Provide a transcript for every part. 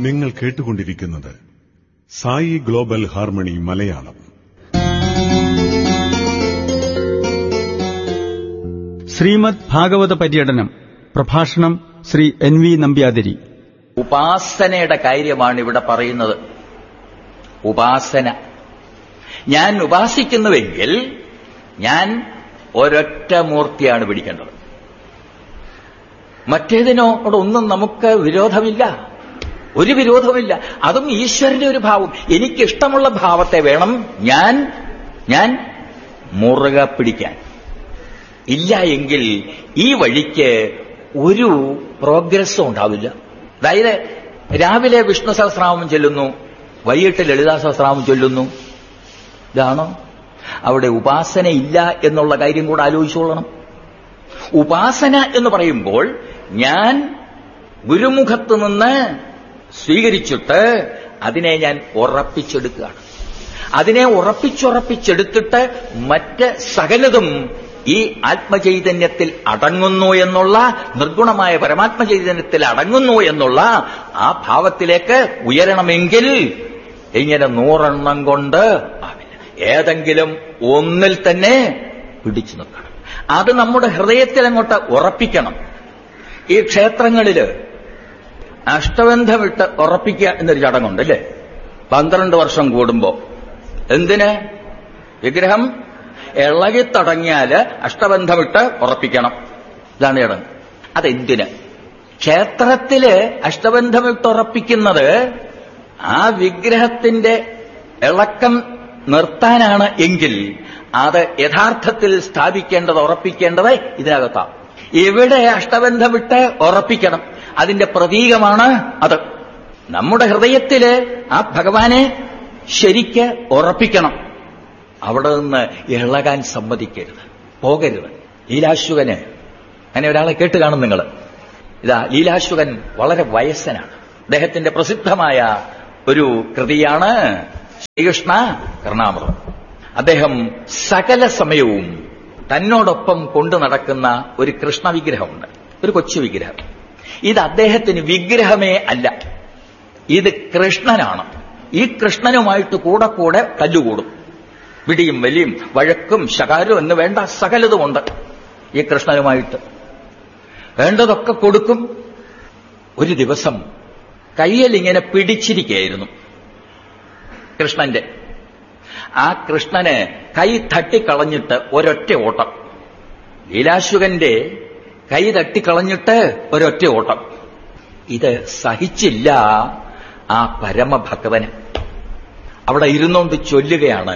നിങ്ങൾ കേട്ടുകൊണ്ടിരിക്കുന്നത് Sai global harmony Malayalam Shrimad Bhagavata പര്യടനം പ്രഭാഷണം ശ്രീ എൻ വി നമ്പ്യാതിരി ഉപാസനയുടെ കാര്യമാണ് ഇവിടെ പറയുന്നത് ഉപാസന ഞാൻ ഉപാസിക്കുന്നുവെങ്കിൽ ഞാൻ ഒരൊറ്റ മൂർത്തിയാണ് പിടിക്കേണ്ടത് മറ്റേതിനോടൊന്നും നമുക്ക് വിരോധമില്ല ഒരു വിരോധമില്ല അതും ഈശ്വരന്റെ ഒരു ഭാവം എനിക്കിഷ്ടമുള്ള ഭാവത്തെ വേണം ഞാൻ ഞാൻ മുറുക പിടിക്കാൻ ഇല്ല എങ്കിൽ ഈ വഴിക്ക് ഒരു പ്രോഗ്രസ്സും ഉണ്ടാവില്ല അതായത് രാവിലെ വിഷ്ണു സഹസ്രാമം ചൊല്ലുന്നു വൈകിട്ട് ലളിതാ സഹസ്രാമം ചൊല്ലുന്നു ഇതാണോ അവിടെ ഉപാസന ഇല്ല എന്നുള്ള കാര്യം കൂടെ ആലോചിച്ചോളണം ഉപാസന എന്ന് പറയുമ്പോൾ ഞാൻ ഗുരുമുഖത്ത് നിന്ന് സ്വീകരിച്ചിട്ട് അതിനെ ഞാൻ ഉറപ്പിച്ചെടുക്കുകയാണ് അതിനെ ഉറപ്പിച്ചുറപ്പിച്ചെടുത്തിട്ട് മറ്റ് സകലതും ഈ ആത്മചൈതന്യത്തിൽ അടങ്ങുന്നു എന്നുള്ള നിർഗുണമായ പരമാത്മ ചൈതന്യത്തിൽ അടങ്ങുന്നു എന്നുള്ള ആ ഭാവത്തിലേക്ക് ഉയരണമെങ്കിൽ ഇങ്ങനെ നൂറെണ്ണം കൊണ്ട് ആവില്ല ഏതെങ്കിലും ഒന്നിൽ തന്നെ പിടിച്ചു നിൽക്കണം അത് നമ്മുടെ ഹൃദയത്തിൽ അങ്ങോട്ട് ഉറപ്പിക്കണം ഈ ക്ഷേത്രങ്ങളില് അഷ്ടബന്ധമിട്ട് ഉറപ്പിക്കുക എന്നൊരു ചടങ്ങുണ്ട് അല്ലേ പന്ത്രണ്ട് വർഷം കൂടുമ്പോ എന്തിന് വിഗ്രഹം ഇളകിത്തടങ്ങിയാല് അഷ്ടബന്ധമിട്ട് ഉറപ്പിക്കണം ഇതാണ് ചടങ്ങ് അതെന്തിന് ക്ഷേത്രത്തില് അഷ്ടബന്ധമിട്ട് ഉറപ്പിക്കുന്നത് ആ വിഗ്രഹത്തിന്റെ ഇളക്കം നിർത്താനാണ് എങ്കിൽ അത് യഥാർത്ഥത്തിൽ സ്ഥാപിക്കേണ്ടത് ഉറപ്പിക്കേണ്ടത് ഇതിനകത്താണ് ഇവിടെ അഷ്ടബന്ധമിട്ട് ഉറപ്പിക്കണം അതിന്റെ പ്രതീകമാണ് അത് നമ്മുടെ ഹൃദയത്തില് ആ ഭഗവാനെ ശരിക്ക് ഉറപ്പിക്കണം അവിടെ നിന്ന് ഇളകാൻ സമ്മതിക്കരുത് പോകരുത് ലീലാശുകന് അങ്ങനെ ഒരാളെ കേട്ട് കാണും നിങ്ങൾ ഇതാ ലീലാശുകൻ വളരെ വയസ്സനാണ് അദ്ദേഹത്തിന്റെ പ്രസിദ്ധമായ ഒരു കൃതിയാണ് ശ്രീകൃഷ്ണ കർണാമൃതം അദ്ദേഹം സകല സമയവും തന്നോടൊപ്പം കൊണ്ടു നടക്കുന്ന ഒരു കൃഷ്ണ വിഗ്രഹമുണ്ട് ഒരു കൊച്ചു വിഗ്രഹം ഇത് അദ്ദേഹത്തിന് വിഗ്രഹമേ അല്ല ഇത് കൃഷ്ണനാണ് ഈ കൃഷ്ണനുമായിട്ട് കൂടെ കൂടെ തല്ലുകൂടും പിടിയും വലിയും വഴക്കും ശകാരും എന്ന് വേണ്ട സകലതുമുണ്ട് ഈ കൃഷ്ണനുമായിട്ട് വേണ്ടതൊക്കെ കൊടുക്കും ഒരു ദിവസം കയ്യിൽ ഇങ്ങനെ പിടിച്ചിരിക്കുകയായിരുന്നു കൃഷ്ണന്റെ ആ കൃഷ്ണന് കൈ തട്ടിക്കളഞ്ഞിട്ട് ഒരൊറ്റ ഓട്ടം ലീലാശുകന്റെ കൈ തട്ടിക്കളഞ്ഞിട്ട് ഒരൊറ്റ ഓട്ടം ഇത് സഹിച്ചില്ല ആ പരമഭഗവന് അവിടെ ഇരുന്നുകൊണ്ട് ചൊല്ലുകയാണ്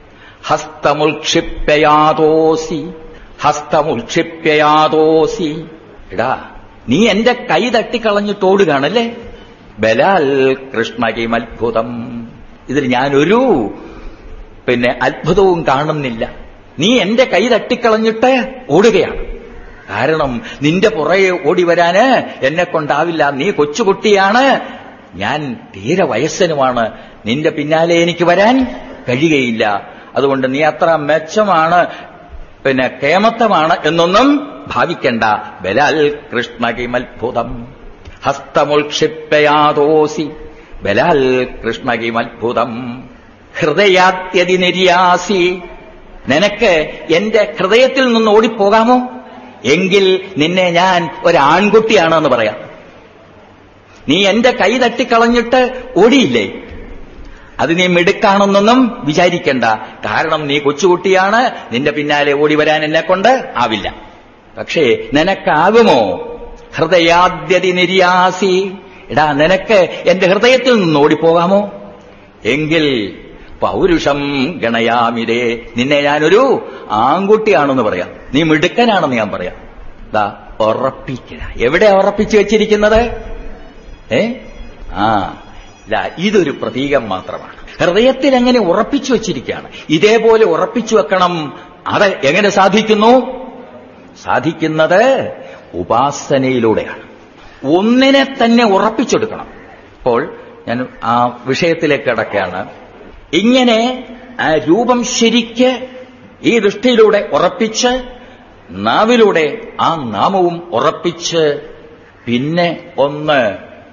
ഹസ്തമുൽക്ഷിപ്യയാതോസി ഹസ്തമുൽക്ഷിപ്യയാതോസി എടാ നീ എന്റെ കൈ തട്ടിക്കളഞ്ഞിട്ട് ഓടുകയാണല്ലേ ബലാൽ കൃഷ്ണകിമത്ഭുതം ഇതിൽ ഞാനൊരു പിന്നെ അത്ഭുതവും കാണുന്നില്ല നീ എന്റെ കൈ തട്ടിക്കളഞ്ഞിട്ട് ഓടുകയാണ് കാരണം നിന്റെ പുറകെ ഓടി വരാന് എന്നെ കൊണ്ടാവില്ല നീ കൊച്ചുകുട്ടിയാണ് ഞാൻ തീരെ വയസ്സനുമാണ് നിന്റെ പിന്നാലെ എനിക്ക് വരാൻ കഴിയുകയില്ല അതുകൊണ്ട് നീ അത്ര മെച്ചമാണ് പിന്നെ കേമത്തമാണ് എന്നൊന്നും ഭാവിക്കണ്ട ബലാൽ കൃഷ്ണകിമത്ഭുതം ഹസ്തമുൽക്ഷിപ്യയാതോസി ബലാൽ കൃഷ്ണകിമത്ഭുതം ഹൃദയാത്യതി നിര്യാസി നിനക്ക് എന്റെ ഹൃദയത്തിൽ നിന്ന് ഓടിപ്പോകാമോ എങ്കിൽ നിന്നെ ഞാൻ ഒരാൺകുട്ടിയാണെന്ന് പറയാം നീ എന്റെ കൈ തട്ടിക്കളഞ്ഞിട്ട് ഓടിയില്ലേ അത് നീ മിടുക്കാണെന്നൊന്നും വിചാരിക്കണ്ട കാരണം നീ കൊച്ചുകുട്ടിയാണ് നിന്റെ പിന്നാലെ ഓടി വരാൻ എന്നെ കൊണ്ട് ആവില്ല പക്ഷേ നിനക്കാവുമോ ഹൃദയാദ്യതി നിര്യാസി എടാ നിനക്ക് എന്റെ ഹൃദയത്തിൽ നിന്ന് ഓടിപ്പോകാമോ എങ്കിൽ പൗരുഷം ഗണയാമിരേ നിന്നെ ഞാനൊരു ആൺകുട്ടിയാണെന്ന് പറയാം നീ മിടുക്കനാണെന്ന് ഞാൻ പറയാം ദാ ഉറപ്പിക്കുക എവിടെ ഉറപ്പിച്ചു വെച്ചിരിക്കുന്നത് ഏ ആ ഇല്ല ഇതൊരു പ്രതീകം മാത്രമാണ് ഹൃദയത്തിൽ എങ്ങനെ ഉറപ്പിച്ചു വെച്ചിരിക്കുകയാണ് ഇതേപോലെ ഉറപ്പിച്ചു വെക്കണം അത് എങ്ങനെ സാധിക്കുന്നു സാധിക്കുന്നത് ഉപാസനയിലൂടെയാണ് ഒന്നിനെ തന്നെ ഉറപ്പിച്ചെടുക്കണം അപ്പോൾ ഞാൻ ആ വിഷയത്തിലേക്ക് കിടക്കുകയാണ് ഇങ്ങനെ ആ രൂപം ശരിക്ക് ഈ ദൃഷ്ടിയിലൂടെ ഉറപ്പിച്ച് നാവിലൂടെ ആ നാമവും ഉറപ്പിച്ച് പിന്നെ ഒന്ന്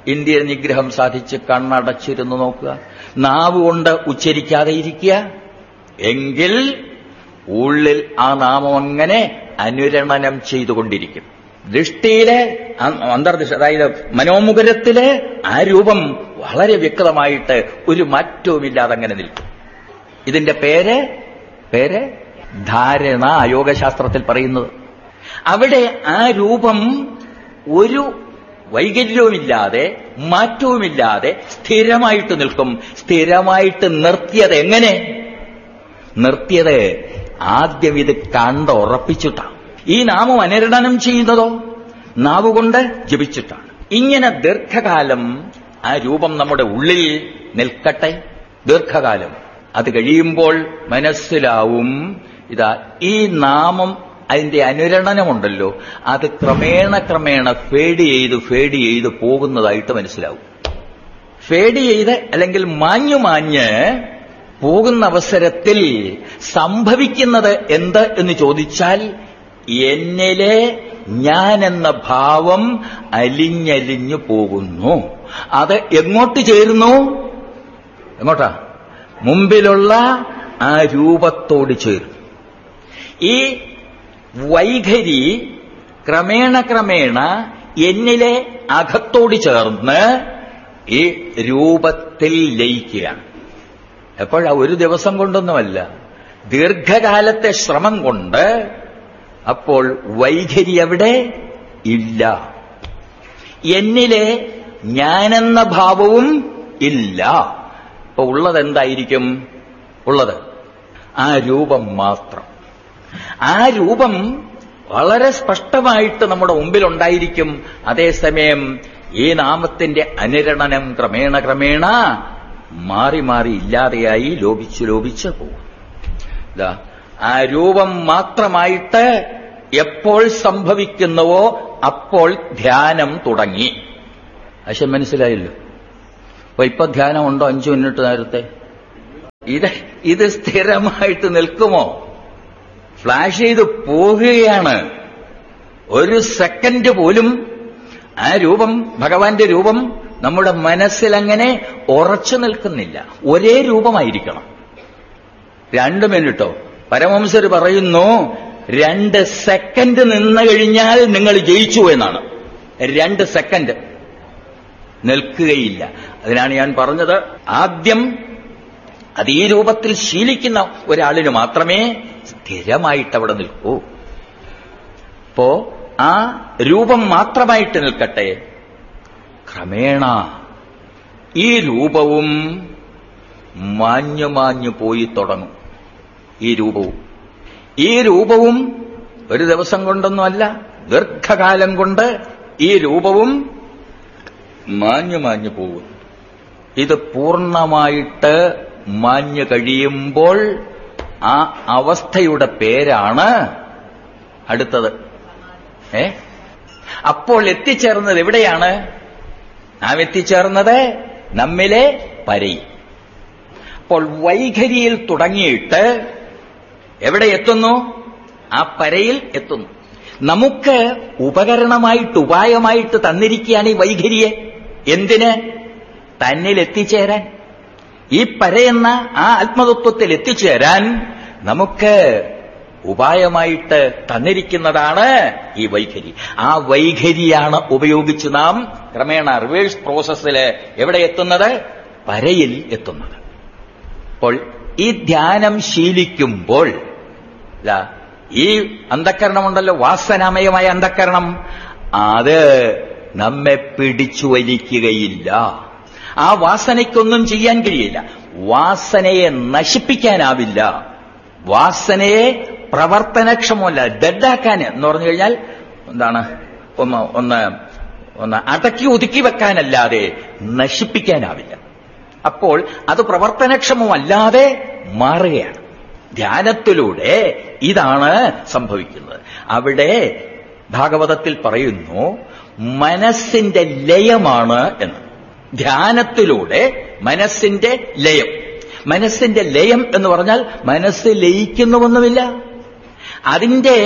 ഇന്ത്യ നിഗ്രഹം സാധിച്ച് കണ്ണടച്ചിരുന്ന് നോക്കുക നാവ് കൊണ്ട് ഉച്ചരിക്കാതെ ഇരിക്കുക എങ്കിൽ ഉള്ളിൽ ആ നാമം അങ്ങനെ അനുരണനം ചെയ്തുകൊണ്ടിരിക്കും ദൃഷ്ടിയിലെ അ- അന്തർദൃഷ്ടി അതായത് മനോമുഖരത്തിലെ ആ രൂപം വളരെ വ്യക്തമായിട്ട് ഒരു മാറ്റവുമില്ലാതെ അങ്ങനെ നിൽക്കും ഇതിന്റെ പേര് പേര് ധാരണ യോഗശാസ്ത്രത്തിൽ പറയുന്നത് അവിടെ ആ രൂപം ഒരു വൈകല്യവുമില്ലാതെ മാറ്റവുമില്ലാതെ സ്ഥിരമായിട്ട് നിൽക്കും സ്ഥിരമായിട്ട് നിർത്തിയത് എങ്ങനെ നിർത്തിയത് ആദ്യം ഇത് കണ്ട് ഉറപ്പിച്ചിട്ടാണ് ഈ നാമം അനുരണനം ചെയ്യുന്നതോ നാവുകൊണ്ട് ജപിച്ചിട്ടാണ് ഇങ്ങനെ ദീർഘകാലം ആ രൂപം നമ്മുടെ ഉള്ളിൽ നിൽക്കട്ടെ ദീർഘകാലം അത് കഴിയുമ്പോൾ മനസ്സിലാവും ഇതാ ഈ നാമം അതിന്റെ അനുരണനമുണ്ടല്ലോ അത് ക്രമേണ ക്രമേണ ഫേഡ് ചെയ്ത് ഫേഡ് ചെയ്ത് പോകുന്നതായിട്ട് മനസ്സിലാവും ഫേഡ് ചെയ്ത് അല്ലെങ്കിൽ മാഞ്ഞു മാഞ്ഞ് പോകുന്ന അവസരത്തിൽ സംഭവിക്കുന്നത് എന്ത് എന്ന് ചോദിച്ചാൽ എന്നിലെ ഞാൻ എന്ന ഭാവം അലിഞ്ഞലിഞ്ഞു പോകുന്നു അത് എങ്ങോട്ട് ചേരുന്നു എങ്ങോട്ടാ മുമ്പിലുള്ള ആ രൂപത്തോട് ചേരും ഈ വൈഖരി ക്രമേണ ക്രമേണ എന്നിലെ അകത്തോട് ചേർന്ന് ഈ രൂപത്തിൽ ലയിക്കുകയാണ് എപ്പോഴാ ഒരു ദിവസം കൊണ്ടൊന്നുമല്ല ദീർഘകാലത്തെ ശ്രമം കൊണ്ട് അപ്പോൾ വൈഖരി അവിടെ ഇല്ല എന്നിലെ ഞാനെന്ന ഭാവവും ഇല്ല അപ്പൊ ഉള്ളത് എന്തായിരിക്കും ഉള്ളത് ആ രൂപം മാത്രം ആ രൂപം വളരെ സ്പഷ്ടമായിട്ട് നമ്മുടെ മുമ്പിലുണ്ടായിരിക്കും അതേസമയം ഈ നാമത്തിന്റെ അനുരണനം ക്രമേണ ക്രമേണ മാറി മാറി ഇല്ലാതെയായി ലോപിച്ച് ലോപിച്ച് പോകും ഇതാ ആ രൂപം മാത്രമായിട്ട് എപ്പോൾ സംഭവിക്കുന്നുവോ അപ്പോൾ ധ്യാനം തുടങ്ങി പക്ഷെ മനസ്സിലായല്ലോ അപ്പൊ ഇപ്പൊ ധ്യാനം ഉണ്ടോ അഞ്ചു മിനിറ്റ് നേരത്തെ ഇത് ഇത് സ്ഥിരമായിട്ട് നിൽക്കുമോ ഫ്ലാഷ് ചെയ്ത് പോകുകയാണ് ഒരു സെക്കൻഡ് പോലും ആ രൂപം ഭഗവാന്റെ രൂപം നമ്മുടെ മനസ്സിലങ്ങനെ ഉറച്ചു നിൽക്കുന്നില്ല ഒരേ രൂപമായിരിക്കണം രണ്ട് മിനിറ്റോ പരമംസർ പറയുന്നു രണ്ട് സെക്കൻഡ് നിന്ന് കഴിഞ്ഞാൽ നിങ്ങൾ ജയിച്ചു എന്നാണ് രണ്ട് സെക്കൻഡ് നിൽക്കുകയില്ല അതിനാണ് ഞാൻ പറഞ്ഞത് ആദ്യം അത് ഈ രൂപത്തിൽ ശീലിക്കുന്ന ഒരാളിന് മാത്രമേ സ്ഥിരമായിട്ട് അവിടെ നിൽക്കൂ അപ്പോ ആ രൂപം മാത്രമായിട്ട് നിൽക്കട്ടെ ക്രമേണ ഈ രൂപവും മാഞ്ഞു മാഞ്ഞു പോയി തുടങ്ങും ഈ രൂപവും ഈ രൂപവും ഒരു ദിവസം കൊണ്ടൊന്നുമല്ല ദീർഘകാലം കൊണ്ട് ഈ രൂപവും മാഞ്ഞു മാഞ്ഞു പോകും ഇത് പൂർണ്ണമായിട്ട് മാഞ്ഞു കഴിയുമ്പോൾ ആ അവസ്ഥയുടെ പേരാണ് അടുത്തത് ഏ അപ്പോൾ എത്തിച്ചേർന്നത് എവിടെയാണ് നാം എത്തിച്ചേർന്നത് നമ്മിലെ പരയിൽ അപ്പോൾ വൈഖരിയിൽ തുടങ്ങിയിട്ട് എവിടെ എത്തുന്നു ആ പരയിൽ എത്തുന്നു നമുക്ക് ഉപകരണമായിട്ട് ഉപായമായിട്ട് തന്നിരിക്കുകയാണ് ഈ വൈഖരിയെ എന്തിന് തന്നിൽ എത്തിച്ചേരാൻ ഈ പരയെന്ന ആ ആത്മതത്വത്തിൽ എത്തിച്ചേരാൻ നമുക്ക് ഉപായമായിട്ട് തന്നിരിക്കുന്നതാണ് ഈ വൈഖരി ആ വൈഖരിയാണ് ഉപയോഗിച്ച് നാം ക്രമേണ റിവേഴ്സ് പ്രോസസ്സിൽ എവിടെ എത്തുന്നത് പരയിൽ എത്തുന്നത് അപ്പോൾ ഈ ധ്യാനം ശീലിക്കുമ്പോൾ ദാ, ഈ അന്ധക്കരണമുണ്ടല്ലോ വാസനാമയമായ അന്ധക്കരണം അത് നമ്മെ പിടിച്ചു വലിക്കുകയില്ല ആ വാസനയ്ക്കൊന്നും ചെയ്യാൻ കഴിയില്ല വാസനയെ നശിപ്പിക്കാനാവില്ല വാസനയെ പ്രവർത്തനക്ഷമമല്ല ഡെഡാക്കാൻ എന്ന് പറഞ്ഞു കഴിഞ്ഞാൽ എന്താണ് ഒന്ന് ഒന്ന് ഒന്ന് അടക്കി ഒതുക്കി വെക്കാനല്ലാതെ നശിപ്പിക്കാനാവില്ല അപ്പോൾ അത് പ്രവർത്തനക്ഷമമല്ലാതെ മാറുകയാണ് ധ്യാനത്തിലൂടെ ഇതാണ് സംഭവിക്കുന്നത് അവിടെ ഭാഗവതത്തിൽ പറയുന്നു മനസ്സിന്റെ ലയമാണ് എന്ന് ധ്യാനത്തിലൂടെ മനസ്സിന്റെ ലയം മനസ്സിന്റെ ലയം എന്ന് പറഞ്ഞാൽ മനസ്സ് ലയിക്കുന്നുവെന്നുമില്ല അതിന്റെ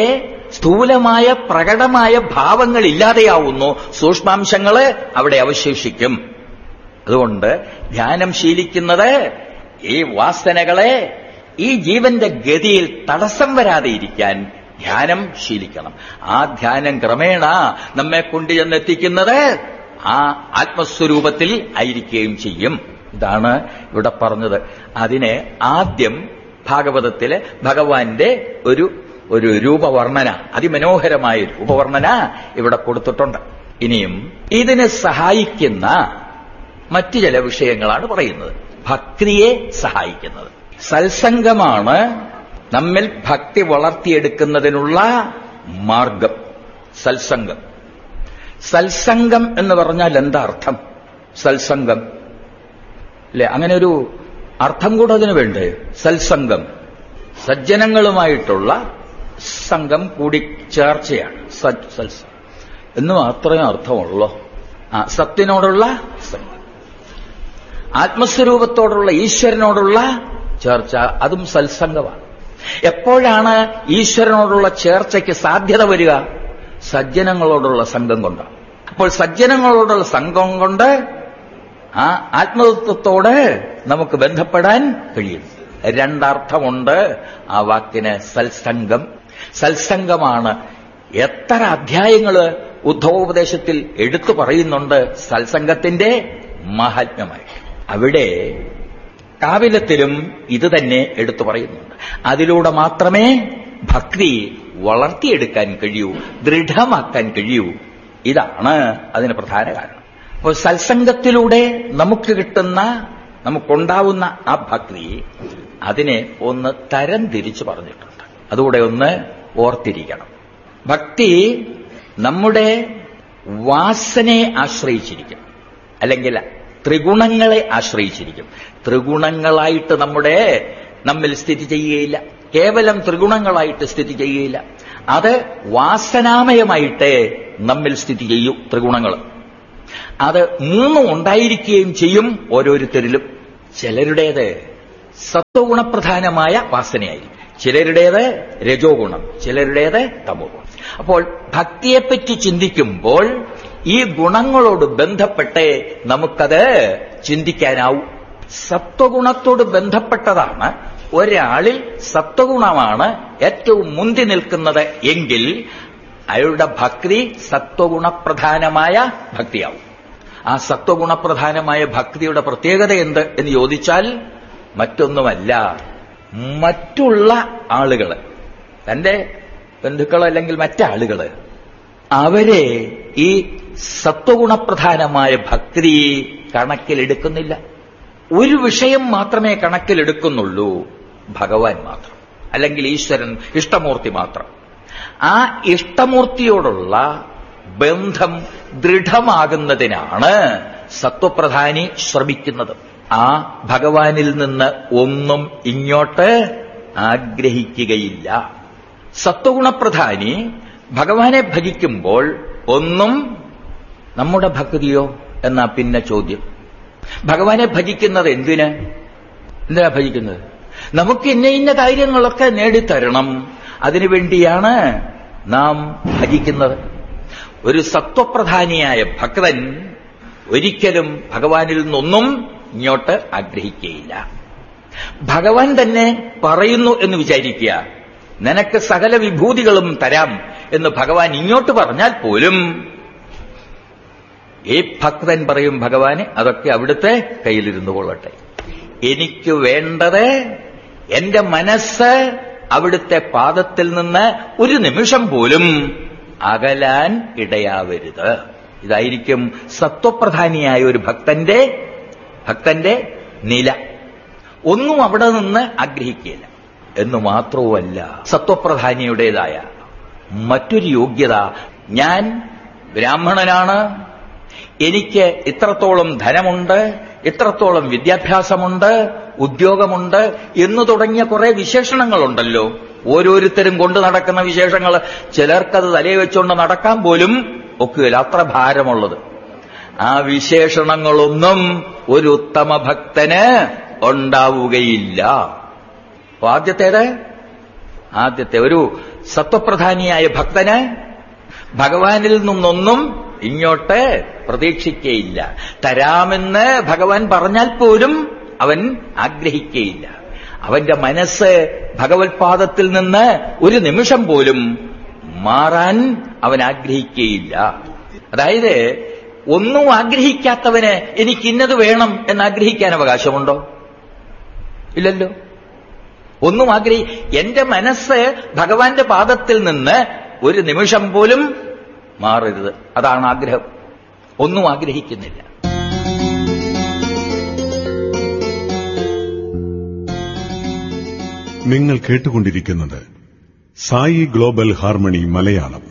സ്ഥൂലമായ പ്രകടമായ ഭാവങ്ങൾ ഇല്ലാതെയാവുന്നു സൂക്ഷ്മാംശങ്ങള് അവിടെ അവശേഷിക്കും അതുകൊണ്ട് ധ്യാനം ശീലിക്കുന്നത് ഈ വാസനകളെ ഈ ജീവന്റെ ഗതിയിൽ തടസ്സം വരാതെ ഇരിക്കാൻ ധ്യാനം ശീലിക്കണം ആ ധ്യാനം ക്രമേണ നമ്മെ കൊണ്ടുചെന്നെത്തിക്കുന്നത് ആ ആത്മസ്വരൂപത്തിൽ ആയിരിക്കുകയും ചെയ്യും ഇതാണ് ഇവിടെ പറഞ്ഞത് അതിന് ആദ്യം ഭാഗവതത്തിലെ ഭഗവാന്റെ ഒരു ഒരു രൂപവർണ്ണന അതിമനോഹരമായ രൂപവർണ്ണന ഇവിടെ കൊടുത്തിട്ടുണ്ട് ഇനിയും ഇതിനെ സഹായിക്കുന്ന മറ്റു ചില വിഷയങ്ങളാണ് പറയുന്നത് ഭക്തിയെ സഹായിക്കുന്നത് സത്സംഗമാണ് നമ്മിൽ ഭക്തി വളർത്തിയെടുക്കുന്നതിനുള്ള മാർഗം സത്സംഗം സത്സംഗം എന്ന് പറഞ്ഞാൽ എന്താ അർത്ഥം സത്സംഗം അല്ലെ അങ്ങനെ ഒരു അർത്ഥം കൂടെ അതിന് വേണ്ടേ സത്സംഗം സജ്ജനങ്ങളുമായിട്ടുള്ള സംഘം കൂടിച്ചേർച്ചയാണ് സത് സത്സംഗം എന്ന് മാത്രമേ അർത്ഥമുള്ളൂ ആ സത്തിനോടുള്ള സംഘം ആത്മസ്വരൂപത്തോടുള്ള ഈശ്വരനോടുള്ള ചേർച്ച അതും സത്സംഗമാണ് എപ്പോഴാണ് ഈശ്വരനോടുള്ള ചേർച്ചയ്ക്ക് സാധ്യത വരിക സജ്ജനങ്ങളോടുള്ള സംഘം കൊണ്ടാണ് അപ്പോൾ സജ്ജനങ്ങളോടുള്ള സംഘം കൊണ്ട് ആ ആത്മതത്വത്തോട് നമുക്ക് ബന്ധപ്പെടാൻ കഴിയും രണ്ടർത്ഥമുണ്ട് ആ വാക്കിന് സത്സംഗം സത്സംഗമാണ് എത്ര അധ്യായങ്ങള് ഉദ്ധവോപദേശത്തിൽ എടുത്തു പറയുന്നുണ്ട് സത്സംഗത്തിന്റെ മഹാത്മ്യമായിട്ട് അവിടെ കാവിലത്തിലും ഇത് തന്നെ എടുത്തു പറയുന്നുണ്ട് അതിലൂടെ മാത്രമേ ഭക്തി വളർത്തിയെടുക്കാൻ കഴിയൂ ദൃഢമാക്കാൻ കഴിയൂ ഇതാണ് അതിന് പ്രധാന കാരണം അപ്പോൾ സത്സംഗത്തിലൂടെ നമുക്ക് കിട്ടുന്ന നമുക്കുണ്ടാവുന്ന ആ ഭക്തി അതിനെ ഒന്ന് തരം തിരിച്ചു പറഞ്ഞിട്ടുണ്ട് അതുകൂടെ ഒന്ന് ഓർത്തിരിക്കണം ഭക്തി നമ്മുടെ വാസനയെ ആശ്രയിച്ചിരിക്കും അല്ലെങ്കിൽ ത്രിഗുണങ്ങളെ ആശ്രയിച്ചിരിക്കും ത്രിഗുണങ്ങളായിട്ട് നമ്മുടെ നമ്മിൽ സ്ഥിതി ചെയ്യുകയില്ല കേവലം ത്രിഗുണങ്ങളായിട്ട് സ്ഥിതി ചെയ്യുകയില്ല അത് വാസനാമയമായിട്ട് നമ്മിൽ സ്ഥിതി ചെയ്യും ത്രിഗുണങ്ങൾ അത് മൂന്നും ഉണ്ടായിരിക്കുകയും ചെയ്യും ഓരോരുത്തരിലും ചിലരുടേത് സത്വഗുണപ്രധാനമായ വാസനയായിരിക്കും ചിലരുടേത് രജോ ഗുണം ചിലരുടേത് തമോ ഗുണം അപ്പോൾ ഭക്തിയെപ്പറ്റി ചിന്തിക്കുമ്പോൾ ഈ ഗുണങ്ങളോട് ബന്ധപ്പെട്ട് നമുക്കത് ചിന്തിക്കാനാവും സത്വഗുണത്തോട് ബന്ധപ്പെട്ടതാണ് ഒരാളിൽ സത്വഗുണമാണ് ഏറ്റവും മുന്തി നിൽക്കുന്നത് എങ്കിൽ അയാളുടെ ഭക്തി സത്വഗുണപ്രധാനമായ ഭക്തിയാവും ആ സത്വഗുണപ്രധാനമായ ഭക്തിയുടെ പ്രത്യേകത എന്ത് എന്ന് ചോദിച്ചാൽ മറ്റൊന്നുമല്ല മറ്റുള്ള ആളുകൾ തന്റെ ബന്ധുക്കൾ അല്ലെങ്കിൽ മറ്റാളുകൾ അവരെ ഈ സത്വഗുണപ്രധാനമായ ഭക്തി കണക്കിലെടുക്കുന്നില്ല ഒരു വിഷയം മാത്രമേ കണക്കിലെടുക്കുന്നുള്ളൂ ഭഗവാൻ മാത്രം അല്ലെങ്കിൽ ഈശ്വരൻ ഇഷ്ടമൂർത്തി മാത്രം ആ ഇഷ്ടമൂർത്തിയോടുള്ള ബന്ധം ദൃഢമാകുന്നതിനാണ് സത്വപ്രധാനി ശ്രമിക്കുന്നത് ആ ഭഗവാനിൽ നിന്ന് ഒന്നും ഇങ്ങോട്ട് ആഗ്രഹിക്കുകയില്ല സത്വഗുണപ്രധാനി ഭഗവാനെ ഭജിക്കുമ്പോൾ ഒന്നും നമ്മുടെ ഭക്തിയോ എന്നാ പിന്നെ ചോദ്യം ഭഗവാനെ ഭജിക്കുന്നത് എന്തിന് എന്തിനാ ഭജിക്കുന്നത് നമുക്ക് ഇന്ന ഇന്ന കാര്യങ്ങളൊക്കെ നേടിത്തരണം അതിനുവേണ്ടിയാണ് നാം ഭജിക്കുന്നത് ഒരു സത്വപ്രധാനിയായ ഭക്തൻ ഒരിക്കലും ഭഗവാനിൽ നിന്നൊന്നും ഇങ്ങോട്ട് ആഗ്രഹിക്കുകയില്ല ഭഗവാൻ തന്നെ പറയുന്നു എന്ന് വിചാരിക്കുക നിനക്ക് സകല വിഭൂതികളും തരാം എന്ന് ഭഗവാൻ ഇങ്ങോട്ട് പറഞ്ഞാൽ പോലും ഈ ഭക്തൻ പറയും ഭഗവാന് അതൊക്കെ അവിടുത്തെ കയ്യിലിരുന്നു കൊള്ളട്ടെ എനിക്ക് വേണ്ടത് എന്റെ മനസ്സ് അവിടുത്തെ പാദത്തിൽ നിന്ന് ഒരു നിമിഷം പോലും അകലാൻ ഇടയാവരുത് ഇതായിരിക്കും സത്വപ്രധാനിയായ ഒരു ഭക്തന്റെ ഭക്തന്റെ നില ഒന്നും അവിടെ നിന്ന് ആഗ്രഹിക്കുകയില്ല എന്ന് മാത്രവുമല്ല സത്വപ്രധാനിയുടേതായ മറ്റൊരു യോഗ്യത ഞാൻ ബ്രാഹ്മണനാണ് എനിക്ക് ഇത്രത്തോളം ധനമുണ്ട് ഇത്രത്തോളം വിദ്യാഭ്യാസമുണ്ട് ഉദ്യോഗമുണ്ട് എന്ന് തുടങ്ങിയ കുറെ വിശേഷണങ്ങളുണ്ടല്ലോ ഓരോരുത്തരും കൊണ്ട് നടക്കുന്ന വിശേഷങ്ങൾ ചിലർക്കത് തലയെ വെച്ചുകൊണ്ട് നടക്കാൻ പോലും ഒക്കുകയില്ല അത്ര ഭാരമുള്ളത് ആ വിശേഷണങ്ങളൊന്നും ഒരു ഉത്തമ ഭക്തന് ഉണ്ടാവുകയില്ല അപ്പൊ ആദ്യത്തേത് ആദ്യത്തെ ഒരു സത്വപ്രധാനിയായ ഭക്തന് ഭഗവാനിൽ നിന്നൊന്നും ഇങ്ങോട്ട് പ്രതീക്ഷിക്കയില്ല തരാമെന്ന് ഭഗവാൻ പറഞ്ഞാൽ പോലും അവൻ ആഗ്രഹിക്കയില്ല അവന്റെ മനസ്സ് ഭഗവത്പാദത്തിൽ നിന്ന് ഒരു നിമിഷം പോലും മാറാൻ അവൻ ആഗ്രഹിക്കയില്ല അതായത് ഒന്നും ആഗ്രഹിക്കാത്തവന് എനിക്ക് ഇന്നത് വേണം എന്ന് ആഗ്രഹിക്കാൻ അവകാശമുണ്ടോ ഇല്ലല്ലോ ഒന്നും ആഗ്രഹി എന്റെ മനസ്സ് ഭഗവാന്റെ പാദത്തിൽ നിന്ന് ഒരു നിമിഷം പോലും മാറരുത് അതാണ് ആഗ്രഹം ഒന്നും ആഗ്രഹിക്കുന്നില്ല നിങ്ങൾ കേട്ടുകൊണ്ടിരിക്കുന്നത് സായി ഗ്ലോബൽ ഹാർമണി മലയാളം